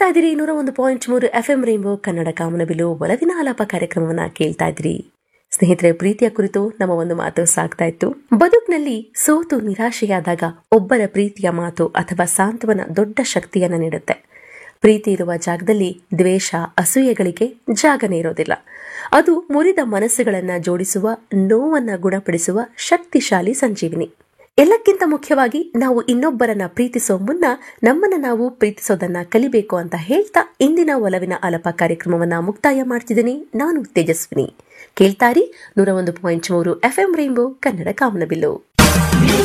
ಕೇಳ್ತಾ ಇದ್ದೀರಿ ನೂರ ಒಂದು ಪಾಯಿಂಟ್ ಮೂರು ಎಫ್ ಎಂ ರೈನ್ಬೋ ಕನ್ನಡ ಕಾಮನಬಿಲು ಒಲವಿನ ಆಲಾಪ ಕಾರ್ಯಕ್ರಮವನ್ನ ಕೇಳ್ತಾ ಇದ್ದೀರಿ ಸ್ನೇಹಿತರೆ ಪ್ರೀತಿಯ ಕುರಿತು ನಮ್ಮ ಒಂದು ಮಾತು ಸಾಗ್ತಾ ಇತ್ತು ಬದುಕಿನಲ್ಲಿ ಸೋತು ನಿರಾಶೆಯಾದಾಗ ಒಬ್ಬರ ಪ್ರೀತಿಯ ಮಾತು ಅಥವಾ ಸಾಂತ್ವನ ದೊಡ್ಡ ಶಕ್ತಿಯನ್ನ ನೀಡುತ್ತೆ ಪ್ರೀತಿ ಇರುವ ಜಾಗದಲ್ಲಿ ದ್ವೇಷ ಅಸೂಯೆಗಳಿಗೆ ಜಾಗನೇ ಇರೋದಿಲ್ಲ ಅದು ಮುರಿದ ಮನಸ್ಸುಗಳನ್ನ ಜೋಡಿಸುವ ನೋವನ್ನ ಗುಣಪಡಿಸುವ ಶಕ್ತಿಶಾಲಿ ಸಂಜೀವಿನಿ ಎಲ್ಲಕ್ಕಿಂತ ಮುಖ್ಯವಾಗಿ ನಾವು ಇನ್ನೊಬ್ಬರನ್ನ ಪ್ರೀತಿಸೋ ಮುನ್ನ ನಮ್ಮನ್ನ ನಾವು ಪ್ರೀತಿಸೋದನ್ನ ಕಲಿಬೇಕು ಅಂತ ಹೇಳ್ತಾ ಇಂದಿನ ಒಲವಿನ ಅಲಪ ಕಾರ್ಯಕ್ರಮವನ್ನ ಮುಕ್ತಾಯ ಮಾಡ್ತಿದ್ದೀನಿ ನಾನು ತೇಜಸ್ವಿನಿ ಕೇಳ್ತಾರಿ ನೂರ ಒಂದು ಪಾಯಿಂಟ್ ಮೂರು ಎಫ್ ಎಂ ರೈನ್ಬೋ ಕನ್ನಡ ಕಾಮನಬಿಲ್ಲು